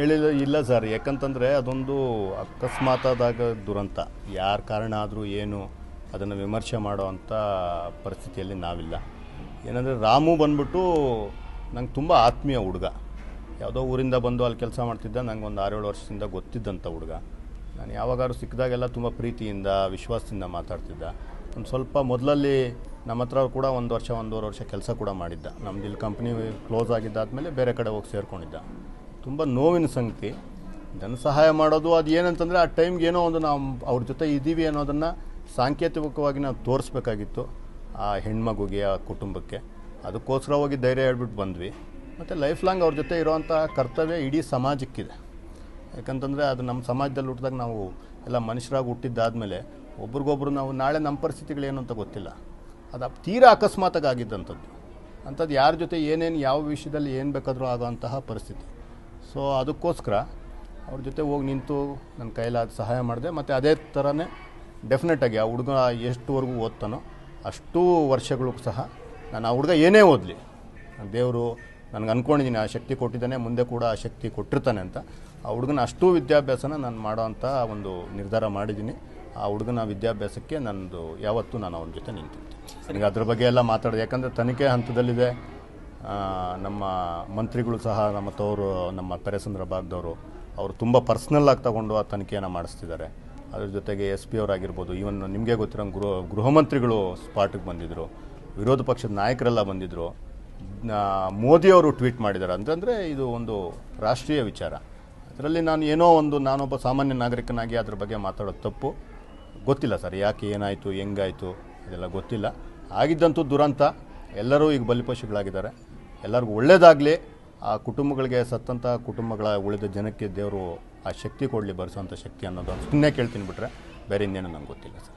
ಹೇಳಿಲ್ಲ ಇಲ್ಲ ಸರ್ ಯಾಕಂತಂದರೆ ಅದೊಂದು ಅಕಸ್ಮಾತಾದಾಗ ದುರಂತ ಯಾರ ಕಾರಣ ಆದರೂ ಏನು ಅದನ್ನು ವಿಮರ್ಶೆ ಮಾಡೋ ಅಂಥ ಪರಿಸ್ಥಿತಿಯಲ್ಲಿ ನಾವಿಲ್ಲ ಏನಂದರೆ ರಾಮು ಬಂದ್ಬಿಟ್ಟು ನಂಗೆ ತುಂಬ ಆತ್ಮೀಯ ಹುಡುಗ ಯಾವುದೋ ಊರಿಂದ ಬಂದು ಅಲ್ಲಿ ಕೆಲಸ ಮಾಡ್ತಿದ್ದ ನಂಗೆ ಒಂದು ಆರೇಳು ವರ್ಷದಿಂದ ಗೊತ್ತಿದ್ದಂಥ ಹುಡುಗ ನಾನು ಯಾವಾಗಾದ್ರೂ ಸಿಕ್ಕಿದಾಗೆಲ್ಲ ತುಂಬ ಪ್ರೀತಿಯಿಂದ ವಿಶ್ವಾಸದಿಂದ ಮಾತಾಡ್ತಿದ್ದ ಒಂದು ಸ್ವಲ್ಪ ಮೊದಲಲ್ಲಿ ನಮ್ಮ ಹತ್ರ ಕೂಡ ಒಂದು ವರ್ಷ ಒಂದೂವರೆ ವರ್ಷ ಕೆಲಸ ಕೂಡ ಮಾಡಿದ್ದ ನಮ್ದು ಇಲ್ಲಿ ಕಂಪ್ನಿ ಕ್ಲೋಸ್ ಆಗಿದ್ದಾದಮೇಲೆ ಬೇರೆ ಕಡೆ ಹೋಗಿ ಸೇರ್ಕೊಂಡಿದ್ದ ತುಂಬ ನೋವಿನ ಸಂಗತಿ ಜನ ಸಹಾಯ ಮಾಡೋದು ಅದು ಏನಂತಂದರೆ ಆ ಟೈಮ್ಗೆ ಏನೋ ಒಂದು ನಾವು ಅವ್ರ ಜೊತೆ ಇದ್ದೀವಿ ಅನ್ನೋದನ್ನು ಸಾಂಕೇತಿಕವಾಗಿ ನಾವು ತೋರಿಸ್ಬೇಕಾಗಿತ್ತು ಆ ಹೆಣ್ಮಗುಗೆ ಆ ಕುಟುಂಬಕ್ಕೆ ಅದಕ್ಕೋಸ್ಕರ ಹೋಗಿ ಧೈರ್ಯ ಹೇಳ್ಬಿಟ್ಟು ಬಂದ್ವಿ ಮತ್ತು ಲೈಫ್ ಲಾಂಗ್ ಅವ್ರ ಜೊತೆ ಇರೋವಂಥ ಕರ್ತವ್ಯ ಇಡೀ ಸಮಾಜಕ್ಕಿದೆ ಯಾಕಂತಂದರೆ ಅದು ನಮ್ಮ ಸಮಾಜದಲ್ಲಿ ಹುಟ್ಟಿದಾಗ ನಾವು ಎಲ್ಲ ಮನುಷ್ಯರಾಗಿ ಹುಟ್ಟಿದ್ದಾದಮೇಲೆ ಒಬ್ರಿಗೊಬ್ರು ನಾವು ನಾಳೆ ನಮ್ಮ ಪರಿಸ್ಥಿತಿಗಳೇನು ಅಂತ ಗೊತ್ತಿಲ್ಲ ಅದು ತೀರಾ ಅಕಸ್ಮಾತಾಗಿ ಆಗಿದ್ದಂಥದ್ದು ಅಂಥದ್ದು ಯಾರ ಜೊತೆ ಏನೇನು ಯಾವ ವಿಷಯದಲ್ಲಿ ಏನು ಬೇಕಾದರೂ ಆಗೋವಂತಹ ಪರಿಸ್ಥಿತಿ ಸೊ ಅದಕ್ಕೋಸ್ಕರ ಅವ್ರ ಜೊತೆ ಹೋಗಿ ನಿಂತು ನನ್ನ ಕೈಲಾದ ಸಹಾಯ ಮಾಡಿದೆ ಮತ್ತು ಅದೇ ಥರನೇ ಡೆಫಿನೆಟಾಗಿ ಆ ಹುಡುಗ ಎಷ್ಟುವರೆಗೂ ಓದ್ತಾನೋ ಅಷ್ಟೂ ವರ್ಷಗಳು ಸಹ ನಾನು ಆ ಹುಡುಗ ಏನೇ ಓದಲಿ ದೇವರು ನನಗೆ ಅಂದ್ಕೊಂಡಿದ್ದೀನಿ ಆ ಶಕ್ತಿ ಕೊಟ್ಟಿದ್ದಾನೆ ಮುಂದೆ ಕೂಡ ಆ ಶಕ್ತಿ ಕೊಟ್ಟಿರ್ತಾನೆ ಅಂತ ಆ ಹುಡುಗನ ಅಷ್ಟೂ ವಿದ್ಯಾಭ್ಯಾಸನ ನಾನು ಮಾಡೋವಂಥ ಒಂದು ನಿರ್ಧಾರ ಮಾಡಿದ್ದೀನಿ ಆ ಹುಡುಗನ ವಿದ್ಯಾಭ್ಯಾಸಕ್ಕೆ ನನ್ನದು ಯಾವತ್ತೂ ನಾನು ಅವನ ಜೊತೆ ನಿಂತಿರ್ತೀನಿ ನನಗೆ ಅದ್ರ ಬಗ್ಗೆ ಎಲ್ಲ ಮಾತಾಡೋದು ಯಾಕಂದರೆ ತನಿಖೆ ಹಂತದಲ್ಲಿದೆ ಆ, ನಮ್ಮ ಮಂತ್ರಿಗಳು ಸಹ ನಮ್ಮ ತವರು ನಮ್ಮ ಪೆರೆಸಂದ್ರ ಭಾಗದವರು ಅವರು ತುಂಬ ಪರ್ಸ್ನಲ್ಲಾಗಿ ತಗೊಂಡು ಆ ತನಿಖೆಯನ್ನು ಮಾಡಿಸ್ತಿದ್ದಾರೆ ಅದ್ರ ಜೊತೆಗೆ ಎಸ್ ಪಿ ಅವರಾಗಿರ್ಬೋದು ಈವನ್ ನಿಮಗೆ ಗೊತ್ತಿರೋ ಗೃಹ ಗೃಹ ಮಂತ್ರಿಗಳು ಸ್ಪಾಟಿಗೆ ಬಂದಿದ್ದರು ವಿರೋಧ ಪಕ್ಷದ ನಾಯಕರೆಲ್ಲ ಬಂದಿದ್ದರು ಮೋದಿಯವರು ಟ್ವೀಟ್ ಮಾಡಿದ್ದಾರೆ ಅಂತಂದರೆ ಇದು ಒಂದು ರಾಷ್ಟ್ರೀಯ ವಿಚಾರ ಅದರಲ್ಲಿ ನಾನು ಏನೋ ಒಂದು ನಾನೊಬ್ಬ ಸಾಮಾನ್ಯ ನಾಗರಿಕನಾಗಿ ಅದ್ರ ಬಗ್ಗೆ ಮಾತಾಡೋದು ತಪ್ಪು ಗೊತ್ತಿಲ್ಲ ಸರ್ ಯಾಕೆ ಏನಾಯಿತು ಹೆಂಗಾಯಿತು ಇದೆಲ್ಲ ಗೊತ್ತಿಲ್ಲ ಆಗಿದ್ದಂತೂ ದುರಂತ ಎಲ್ಲರೂ ಈಗ ಬಲಿಪಶುಗಳಾಗಿದ್ದಾರೆ ಎಲ್ಲರಿಗೂ ಒಳ್ಳೇದಾಗಲಿ ಆ ಕುಟುಂಬಗಳಿಗೆ ಸತ್ತಂಥ ಕುಟುಂಬಗಳ ಉಳಿದ ಜನಕ್ಕೆ ದೇವರು ಆ ಶಕ್ತಿ ಕೊಡಲಿ ಬರೆಸೋಂಥ ಶಕ್ತಿ ಅನ್ನೋದು ಸುಮ್ಮನೆ ಕೇಳ್ತೀನಿ ಬಿಟ್ರೆ ಬೇರೆ ಇನ್ನೇನು ನಂಗೆ ಗೊತ್ತಿಲ್ಲ ಸರ್